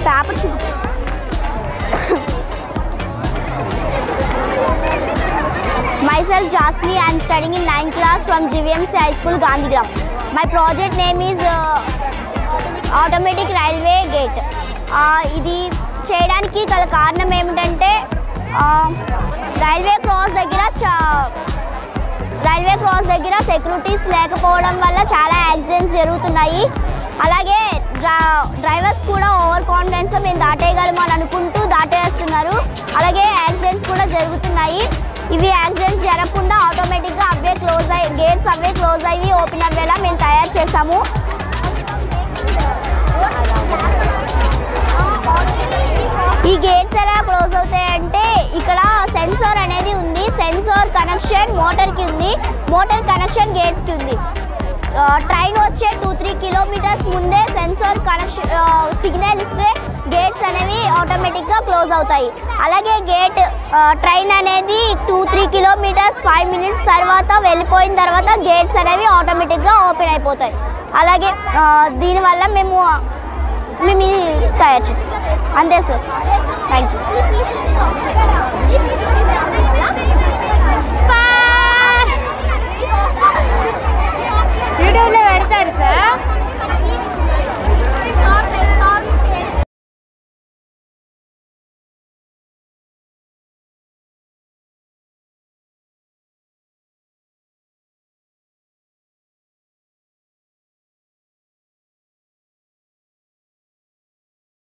Paper చూపు Myself Jasmine, I am studying in 9th class from GVMC High School, Gandhigram. My project name is uh, Automatic Railway Gate. Uh, ఇది చేయడానికి గల కారణం ఏమిటంటే uh, railway cross దగ్గర చా railway cross దగ్గర securities లేకపోవడం వల్ల చాలా యాక్సిడెంట్స్ జరుగుతున్నాయి అలాగే డ్రా డ్రైవర్స్ కూడా ఓవర్ కాన్ఫిడెన్స్ మేము దాటేయగలము అని అనుకుంటూ దాటేస్తున్నారు అలాగే యాక్సిడెంట్స్ కూడా జరుగుతున్నాయి ఇవి యాక్సిడెంట్స్ జరగకుండా ఆటోమేటిక్గా అవే క్లోజ్ అయ్యి గేట్స్ అవే క్లోజ్ అయ్యి ఓపెన్ అవ్వేలా మేము తయారు చేసాము ఈ గేట్స్ ఎలా క్లోజ్ అవుతాయంటే ఇక్కడ సెన్సార్ అనేది ఉంది సెన్సార్ కనెక్షన్ మోటార్కి ఉంది మోటార్ కనెక్షన్ గేట్స్కి ఉంది ఆ, ట్రైన్ వచ్చే టూ త్రీ కిలోమీటర్స్ ముందే సెన్సార్ కనెక్షన్ సిగ్నల్ ఇస్తే గేట్స్ అనేవి ఆటోమేటిక్గా క్లోజ్ అవుతాయి అలాగే గేట్ ఆ, ట్రైన్ అనేది two three kilometres five minutes తర్వాత వెళ్ళిపోయిన తర్వాత గేట్స్ అనేవి ఆటోమేటిక్గా ఓపెన్ అయిపోతాయి అలాగే ఆ, దీనివల్ల మేము మేము ఇది తయారు చేస్తాం అంతే సార్ థ్యాంక్ యూ యూట్యూబ్లో పెడతారు సార్